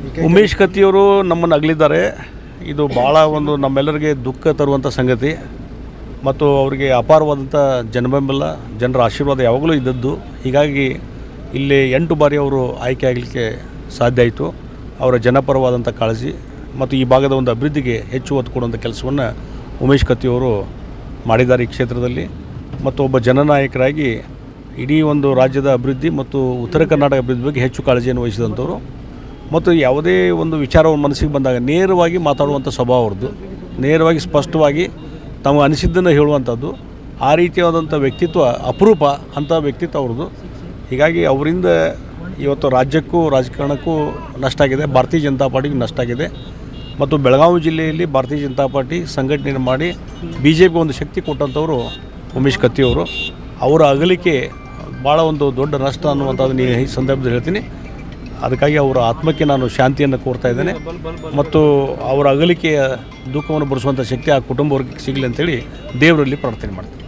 ಉಮೇಶ್ ಕತ್ತಿಯವರು ನಮ್ಮನ್ನು ಅಗಲಿದ್ದಾರೆ ಇದು ಭಾಳ ಒಂದು ನಮ್ಮೆಲ್ಲರಿಗೆ ದುಃಖ ತರುವಂಥ ಸಂಗತಿ ಮತ್ತು ಅವರಿಗೆ ಅಪಾರವಾದಂಥ ಜನಬೆಂಬಲ ಜನರ ಆಶೀರ್ವಾದ ಯಾವಾಗಲೂ ಇದ್ದದ್ದು ಹೀಗಾಗಿ ಇಲ್ಲಿ ಎಂಟು ಬಾರಿ ಅವರು ಆಯ್ಕೆ ಆಗಲಿಕ್ಕೆ ಸಾಧ್ಯ ಆಯಿತು ಅವರ ಜನಪರವಾದಂಥ ಕಾಳಜಿ ಮತ್ತು ಈ ಭಾಗದ ಒಂದು ಅಭಿವೃದ್ಧಿಗೆ ಹೆಚ್ಚು ಒತ್ತು ಕೊಡುವಂಥ ಕೆಲಸವನ್ನು ಉಮೇಶ್ ಕತ್ತಿಯವರು ಮಾಡಿದ್ದಾರೆ ಈ ಕ್ಷೇತ್ರದಲ್ಲಿ ಮತ್ತು ಒಬ್ಬ ಜನನಾಯಕರಾಗಿ ಇಡೀ ಒಂದು ರಾಜ್ಯದ ಅಭಿವೃದ್ಧಿ ಮತ್ತು ಉತ್ತರ ಕರ್ನಾಟಕ ಅಭಿವೃದ್ಧಿ ಬಗ್ಗೆ ಹೆಚ್ಚು ಕಾಳಜಿಯನ್ನು ವಹಿಸಿದಂಥವರು ಮತ್ತು ಯಾವುದೇ ಒಂದು ವಿಚಾರ ಮನಸ್ಸಿಗೆ ಬಂದಾಗ ನೇರವಾಗಿ ಮಾತಾಡುವಂಥ ಸ್ವಭಾವ ಅವ್ರದ್ದು ನೇರವಾಗಿ ಸ್ಪಷ್ಟವಾಗಿ ತಮ್ಮ ಅನಿಸಿದ್ದನ್ನು ಹೇಳುವಂಥದ್ದು ಆ ರೀತಿಯಾದಂಥ ವ್ಯಕ್ತಿತ್ವ ಅಪರೂಪ ಅಂಥ ವ್ಯಕ್ತಿತ್ವ ಅವ್ರದ್ದು ಹೀಗಾಗಿ ಅವರಿಂದ ಇವತ್ತು ರಾಜ್ಯಕ್ಕೂ ರಾಜಕಾರಣಕ್ಕೂ ನಷ್ಟ ಆಗಿದೆ ಭಾರತೀಯ ಜನತಾ ಪಾರ್ಟಿಗೆ ನಷ್ಟ ಆಗಿದೆ ಮತ್ತು ಬೆಳಗಾವಿ ಜಿಲ್ಲೆಯಲ್ಲಿ ಭಾರತೀಯ ಜನತಾ ಪಾರ್ಟಿ ಸಂಘಟನೆ ಮಾಡಿ ಬಿ ಜೆ ಪಿ ಒಂದು ಶಕ್ತಿ ಕೊಟ್ಟಂಥವರು ಉಮೇಶ್ ಕತ್ತಿಯವರು ಅವರ ಅಗಲಿಕೆ ಭಾಳ ಒಂದು ದೊಡ್ಡ ನಷ್ಟ ಅನ್ನುವಂಥದ್ದನ್ನು ಈ ಸಂದರ್ಭದಲ್ಲಿ ಹೇಳ್ತೀನಿ ಅದಕ್ಕಾಗಿ ಅವರ ಆತ್ಮಕ್ಕೆ ನಾನು ಶಾಂತಿಯನ್ನು ಕೋರ್ತಾ ಇದ್ದೇನೆ ಮತ್ತು ಅವರ ಅಗಲಿಕೆಯ ದುಃಖವನ್ನು ಭರಿಸುವಂಥ ಶಕ್ತಿ ಆ ಕುಟುಂಬ ವರ್ಗಕ್ಕೆ ಸಿಗಲಿ ಅಂತೇಳಿ ದೇವರಲ್ಲಿ ಪ್ರಾರ್ಥನೆ ಮಾಡ್ತೀನಿ